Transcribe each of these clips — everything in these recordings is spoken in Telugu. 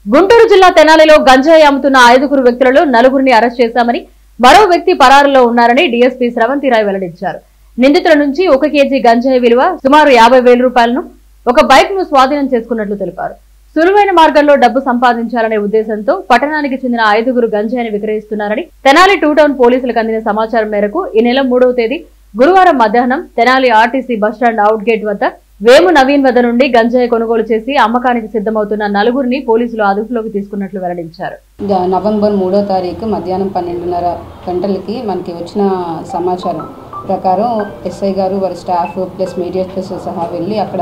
గుంటూరు జిల్లా తెనాలిలో గంజాయి అమ్ముతున్న ఐదుగురు వ్యక్తులలో నలుగురిని అరెస్ట్ చేశామని మరో వ్యక్తి పరారులో ఉన్నారని డీఎస్పీ స్రవంతిరాయ్ వెల్లడించారు నిందితుల నుంచి ఒక కేజీ గంజాయి విలువ సుమారు యాభై వేల రూపాయలను ఒక బైక్ ను స్వాధీనం చేసుకున్నట్లు తెలిపారు సులువైన మార్గంలో డబ్బు సంపాదించాలనే ఉద్దేశంతో పట్టణానికి చెందిన ఐదుగురు గంజాయిని విక్రయిస్తున్నారని తెనాలి టూ టౌన్ పోలీసులకు అందిన సమాచారం మేరకు ఈ నెల మూడవ తేదీ గురువారం మధ్యాహ్నం Tenali RTC bus stand out gate వద్ద వేము నవీన్ వద్ద నుండి గంజాయి కొనుగోలు చేసి అమ్మకానికి సిద్ధమవుతున్న నలుగురిని పోలీసులు అదుపులోకి తీసుకున్నట్లు వెల్లడించారు ద- నవంబర్ మూడో తారీఖు మధ్యాహ్నం పన్నెండున్నర గంటలకి మనకి వచ్చిన సమాచారం ప్రకారం ఎస్ఐ గారు వారి స్టాఫ్ ప్లస్ మీడియాతో సహా వెళ్ళి అక్కడ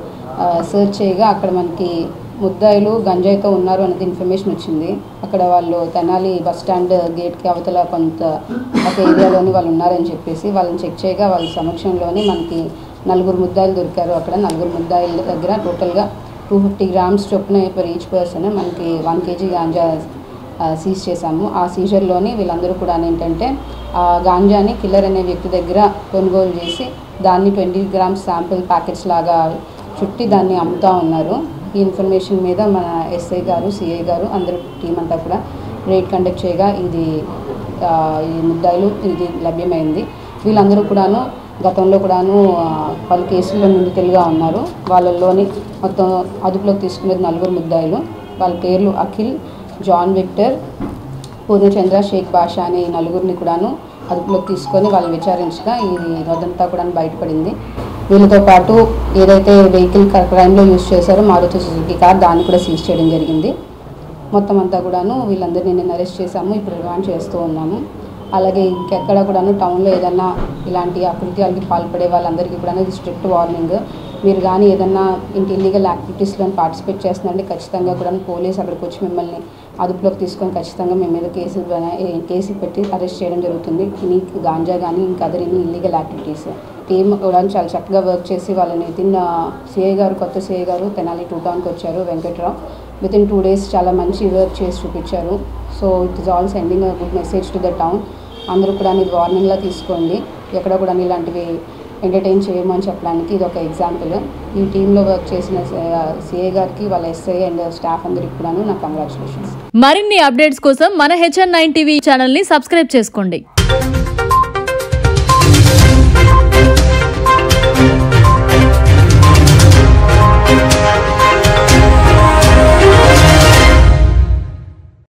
సర్చ్ చేయగా అక్కడ మనకి ముద్దాయిలు గంజాయితో ఉన్నారు అనేది ఇన్ఫర్మేషన్ వచ్చింది అక్కడ వాళ్ళు తెనాలి బస్ స్టాండ్ గేట్కి అవతల కొంత ఒక ఏరియాలోని వాళ్ళు ఉన్నారని చెప్పేసి వాళ్ళని చెక్ చేయగా వాళ్ళ సమక్షంలోని మనకి నలుగురు ముద్దాయిలు దొరికారు అక్కడ నలుగురు ముద్దాయిల దగ్గర టోటల్గా టూ ఫిఫ్టీ గ్రామ్స్ చొప్పున పర్ ఈచ్ పర్సన్ మనకి వన్ కేజీ గాంజా సీజ్ చేశాము ఆ సీజర్లోని వీళ్ళందరూ కూడా ఏంటంటే ఆ గాంజాని కిల్లర్ అనే వ్యక్తి దగ్గర కొనుగోలు చేసి దాన్ని ట్వంటీ గ్రామ్స్ శాంపిల్ ప్యాకెట్స్ లాగా చుట్టి దాన్ని అమ్ముతూ ఉన్నారు ఈ ఇన్ఫర్మేషన్ మీద మన ఎస్ఐ గారు సిఐ గారు అందరూ టీం అంతా కూడా రేట్ కండక్ట్ చేయగా ఇది ఆ, ఈ ముద్దాయిలు ఇది లభ్యమైంది వీళ్ళందరూ కూడాను గతంలో కూడాను ఆ, పలు కేసుల్లో నిందితులుగా ఉన్నారు వాళ్ళల్లోని మొత్తం అదుపులోకి తీసుకునేది నలుగురు ముద్దాయిలు వాళ్ళ పేర్లు అఖిల్ జాన్ విక్టర్ పూర్ణచంద్ర షేక్ బాషా అనే ఈ నలుగురిని కూడాను అదుపులోకి తీసుకొని వాళ్ళు విచారించగా ఇది అదంతా కూడా బయటపడింది వీళ్ళతో పాటు ఏదైతే వెహికల్ క్రైమ్లో యూజ్ చేశారో మారుతి సుజుకి కార్ దాన్ని కూడా సీజ్ చేయడం జరిగింది మొత్తం అంతా కూడాను వీళ్ళందరినీ నేను అరెస్ట్ చేశాము ఇప్పుడు రిమాండ్ చేస్తూ ఉన్నాము అలాగే ఇంకెక్కడ కూడాను టౌన్లో ఏదన్నా ఇలాంటి అకృత్యాలకి పాల్పడే వాళ్ళందరికీ కూడా ఇది స్ట్రిక్ట్ వార్నింగ్ మీరు కానీ ఏదన్నా ఇంటి ఇల్లీగల్ యాక్టివిటీస్లో పార్టిసిపేట్ చేస్తున్నారంటే ఖచ్చితంగా కూడా పోలీస్ అక్కడికి వచ్చి మిమ్మల్ని అదుపులోకి తీసుకొని ఖచ్చితంగా మీ మీద కేసులు బనా- ఏ- కేసులు పెట్టి అరెస్ట్ చేయడం జరుగుతుంది ఇని గాంజా కానీ ఇంకా అదర్ ఎన్ని ఇల్లీగల్ యాక్టివిటీస్ టీమ్ కూడా చాలా చక్కగా వర్క్ చేసి వాళ్ళని విత్ ఇన్ సిఐ గారు కొత్త సిఐ గారు తెనాలి టూ టౌన్కి వచ్చారు Venkatrao with in two days చాలా మంచి వర్క్ చేసి చూపించారు so it is all sending good message to the town అందరూ కూడా ఇది వార్నింగ్లా తీసుకోండి ఎక్కడ కూడా ఇలాంటివి ఎంటర్టైన్ చేయమని చెప్పడానికి ఇది ఒక ఎగ్జాంపుల్ ఈ టీంలో వర్క్ చేసిన సిఐ గారికి వాళ్ళ ఎస్ఐ అండ్ స్టాఫ్ అందరికి కూడాను నా కంగ్రాచులేషన్స్ మరిన్ని అప్డేట్స్ కోసం మన హెచ్ఎన్ నైన్ టీవీ ఛానల్ ని సబ్స్క్రైబ్ చేసుకోండి